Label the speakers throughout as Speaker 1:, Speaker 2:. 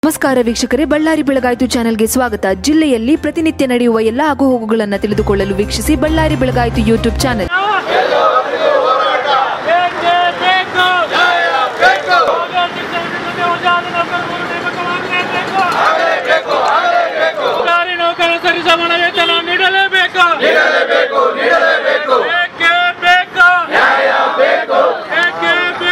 Speaker 1: ನಮಸ್ಕಾರ ವೀಕ್ಷಕರೇ ಬಳ್ಳಾರಿ ಬೆಳಗಾಯಿತು ಚಾನೆಲ್ಗೆ ಸ್ವಾಗತ ಜಿಲ್ಲೆಯಲ್ಲಿ ಪ್ರತಿನಿತ್ಯ ನಡೆಯುವ ಎಲ್ಲ ಆಗುಹೋಗುಗಳನ್ನು ತಿಳಿದುಕೊಳ್ಳಲು ವೀಕ್ಷಿಸಿ ಬಳ್ಳಾರಿ ಬೆಳಗಾಯಿತು ಯೂಟ್ಯೂಬ್ ಚಾನೆಲ್
Speaker 2: ಬೇಕೇ ಬೇಕು ಹೋಗೋ ಶಿಕ್ಷಣ ಉದ್ಯೋಗ ನೌಕರರು ನೇಮಕವಾಗಲೇಬೇಕು. ಸರ್ಕಾರಿ ನೌಕರ ಸರಿಸಮಾನ ವೇತನ ನೀಡಲೇಬೇಕು ಬೇಕೇ ಬೇಕು ಬೇಕೇ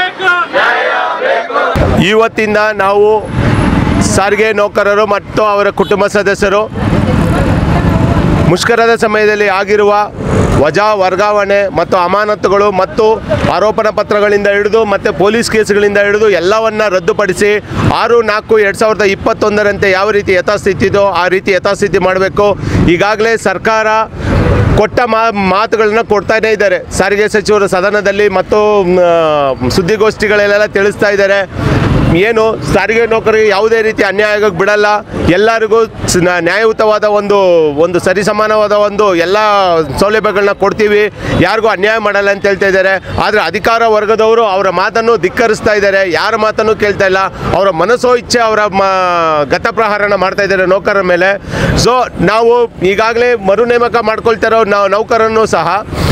Speaker 2: ಬೇಕು
Speaker 3: ಇವತ್ತಿಂದ ನಾವು ಸಾರಿಗೆ ನೌಕರರು ಮತ್ತು ಅವರ ಕುಟುಂಬ ಸದಸ್ಯರು ಮುಷ್ಕರದ ಸಮಯದಲ್ಲಿ ಆಗಿರುವ ವಜಾ ವರ್ಗಾವಣೆ ಮತ್ತು ಅಮಾನತುಗಳು ಮತ್ತು ಆರೋಪಣಾ ಪತ್ರಗಳಿಂದ ಹಿಡಿದು ಮತ್ತು ಪೊಲೀಸ್ ಕೇಸ್ಗಳಿಂದ ಹಿಡಿದು ಎಲ್ಲವನ್ನ ರದ್ದುಪಡಿಸಿ ಆರು ನಾಲ್ಕು ಎರಡು ಸಾವಿರದ ಇಪ್ಪತ್ತೊಂದರಂತೆ ಯಾವ ರೀತಿ ಯಥಾಸ್ಥಿತಿ ಇದೋ ಆ ರೀತಿ ಯಥಾಸ್ಥಿತಿ ಮಾಡಬೇಕು ಈಗಾಗಲೇ ಸರ್ಕಾರ ಕೊಟ್ಟ ಮಾ ಮಾತುಗಳನ್ನ ಕೊಡ್ತಾನೇ ಇದ್ದಾರೆ ಸಾರಿಗೆ ಸಚಿವರು ಸದನದಲ್ಲಿ ಮತ್ತು ಮ್, ಸುದ್ದಿಗೋಷ್ಠಿಗಳಲ್ಲೆಲ್ಲ ತಿಳಿಸ್ತಾ ಇದ್ದಾರೆ ಏನು ಸಾರಿಗೆ ನೌಕರಿಗೆ ಯಾವುದೇ ರೀತಿ ಅನ್ಯಾಯ ಆಗಕ್ಕೆ ಬಿಡಲ್ಲ ಎಲ್ಲರಿಗೂ ಸ್- ನ- ನ್ಯಾಯಯುತವಾದ ಒಂದು ಒಂದು ಸರಿಸಮಾನವಾದ ಒಂದು ಎಲ್ಲ ಸೌಲಭ್ಯಗಳನ್ನ ಕೊಡ್ತೀವಿ ಯಾರಿಗೂ ಅನ್ಯಾಯ ಮಾಡಲ್ಲ ಅಂತ ಹೇಳ್ತಾ ಇದ್ದಾರೆ ಆದರೆ ಅಧಿಕಾರ ವರ್ಗದವರು ಅವರ ಮಾತನ್ನು ಧಿಕ್ಕರಿಸ್ತಾ ಇದ್ದಾರೆ ಯಾರ ಮಾತನ್ನು ಕೇಳ್ತಾ ಇಲ್ಲ ಅವರ ಮನಸ್ಸೋ ಇಚ್ಛೆ ಅವರ ಮ ಗತಪ್ರಹಾರನ ಮಾಡ್ತಾ ಇದ್ದಾರೆ ನೌಕರರ ಮೇಲೆ ಸೊ ನಾವು ಈಗಾಗಲೇ ಮರು ನೇಮಕ ಮಾಡ್ಕೊಳ್ತಿರೋ ನಾವು ನೌಕರನ್ನು ಸಹ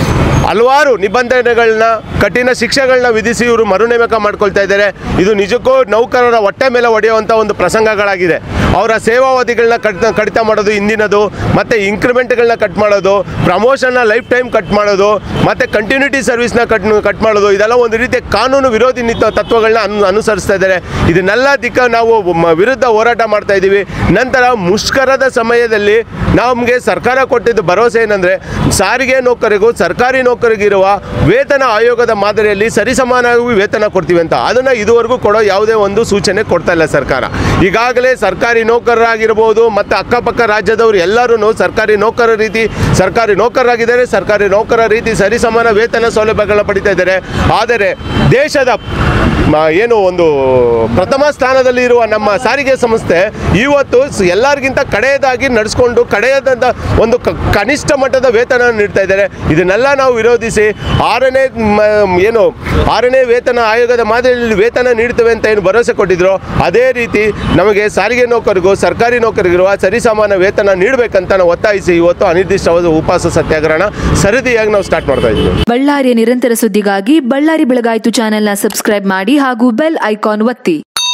Speaker 3: ಹಲವಾರು ನಿಬಂಧನೆಗಳನ್ನ ಕಠಿಣ ಶಿಕ್ಷೆಗಳನ್ನ ವಿಧಿಸಿ ಇವರು ಮರು ನೇಮಕ ಮಾಡ್ಕೊಳ್ತಾ ಇದ್ದಾರೆ ಇದು ನಿಜಕ್ಕೂ ನೌಕರರ ಹೊಟ್ಟೆ ಮೇಲೆ ಹೊಡೆಯುವಂಥ ಒಂದು ಪ್ರಸಂಗಗಳಾಗಿದೆ ಅವರ ಸೇವಾವಧಿಗಳನ್ನ ಕಡಿತ ಕಡಿತ ಮಾಡೋದು ಹಿಂದಿನದು ಮತ್ತು ಇಂಕ್ರಿಮೆಂಟ್ಗಳನ್ನ ಕಟ್ ಮಾಡೋದು ಪ್ರಮೋಷನ್ನ ಲೈಫ್ ಟೈಮ್ ಕಟ್ ಮಾಡೋದು ಮತ್ತು ಕಂಟಿನ್ಯೂಟಿ ಸರ್ವಿಸ್ನ ಕಟ್ ಕಟ್ ಮಾಡೋದು ಇದೆಲ್ಲ ಒಂದು ರೀತಿಯ ಕಾನೂನು ವಿರೋಧಿ ನಿತ್ತ ತತ್ವಗಳನ್ನ ಅನು ಅನುಸರಿಸ್ತಾ ಇದ್ದಾರೆ ಇದನ್ನೆಲ್ಲ ದಿಕ್ಕ ನಾವು ಮ- ವಿರುದ್ಧ ಹೋರಾಟ ಮಾಡ್ತಾ ಇದ್ದೀವಿ ನಂತರ ಮುಷ್ಕರದ ಸಮಯದಲ್ಲಿ ನಮಗೆ ಸರ್ಕಾರ ಕೊಟ್ಟಿದ್ದು ಭರವಸೆ ಏನಂದರೆ ಸಾರಿಗೆ ನೌಕರಿಗೂ ಸರ್ಕಾರಿ ನೌಕರಿಗಿರುವ ವೇತನ ಆಯೋಗದ ಮಾದರಿಯಲ್ಲಿ ಸರಿಸಮಾನವಾಗಿ ವೇತನ ಕೊಡ್ತೀವಿ ಅಂತ ಅದನ್ನು ಇದುವರೆಗೂ ಕೊಡೋ ಯಾವುದೇ ಒಂದು ಸೂಚನೆ ಕೊಡ್ತಾ ಇಲ್ಲ ಸರ್ಕಾರ ಈಗಾಗಲೇ ಸರ್ಕಾರಿ ನೌಕರರಾಗಿರ್ಬೋದು ಮತ್ತು ಅಕ್ಕಪಕ್ಕ ರಾಜ್ಯದವರು ಎಲ್ಲರೂ ಸರ್ಕಾರಿ ನೌಕರರ ರೀತಿ ಸರ್ಕಾರಿ ನೌಕರರಾಗಿದ್ದಾರೆ ಸರ್ಕಾರಿ ನೌಕರರ ರೀತಿ ಸರಿಸಮಾನ ವೇತನ ಸೌಲಭ್ಯಗಳನ್ನ ಪಡಿತಾ ಇದ್ದಾರೆ ಆದರೆ ದೇಶದ ಮ- ಏನು ಒಂದು ಪ್ರಥಮ ಸ್ಥಾನದಲ್ಲಿ ಇರುವ ನಮ್ಮ ಸಾರಿಗೆ ಸಂಸ್ಥೆ ಇವತ್ತು ಸ್- ಎಲ್ಲರಿಗಿಂತ ಕಡೆಯದಾಗಿ ನಡೆಸ್ಕೊಂಡು ಕಡೆಯದಂತ ಒಂದು ಕ- ಕನಿಷ್ಠ ಮಟ್ಟದ ವೇತನ ನೀಡ್ತಾ ಇದ್ದಾರೆ ಇದನ್ನೆಲ್ಲ ನಾವು ವಿರೋಧಿಸಿ ಆರನೇ ಮ- ಏನು ಆರನೇ ವೇತನ ಆಯೋಗದ ಮಾದರಿಯಲ್ಲಿ ವೇತನ ನೀಡ್ತೇವೆ ಅಂತ ಏನು ಭರವಸೆ ಕೊಟ್ಟಿದ್ರು ಅದೇ ರೀತಿ ನಮಗೆ ಸಾರಿಗೆ ನೌಕರಿಗೂ ಸರ್ಕಾರಿ ನೌಕರಿಗಿರುವ ಸರಿಸಮಾನ ವೇತನ ನೀಡಬೇಕಂತ ನಾವು ಒತ್ತಾಯಿಸಿ ಇವತ್ತು ಅನಿರ್ದಿಷ್ಟವಾದ ಉಪವಾಸ ಸತ್ಯಾಗ್ರಹಣ ಸರದಿಯಾಗಿ ನಾವು ಸ್ಟಾರ್ಟ್ ಮಾಡ್ತಾ ಇದ್ದೀವಿ
Speaker 1: ಬಳ್ಳಾರಿಯ ನಿರಂತರ ಸುದ್ದಿಗಾಗಿ ಬಳ್ಳಾರಿ ಬೆಳಗಾಯಿತು ಚಾನೆಲ್ನ ಸಬ್ಸ್ಕ್ರೈಬ್ ಮಾಡಿ ಹಾಗೂ ಬೆಲ್ ಐಕಾನ್ ಒತ್ತಿ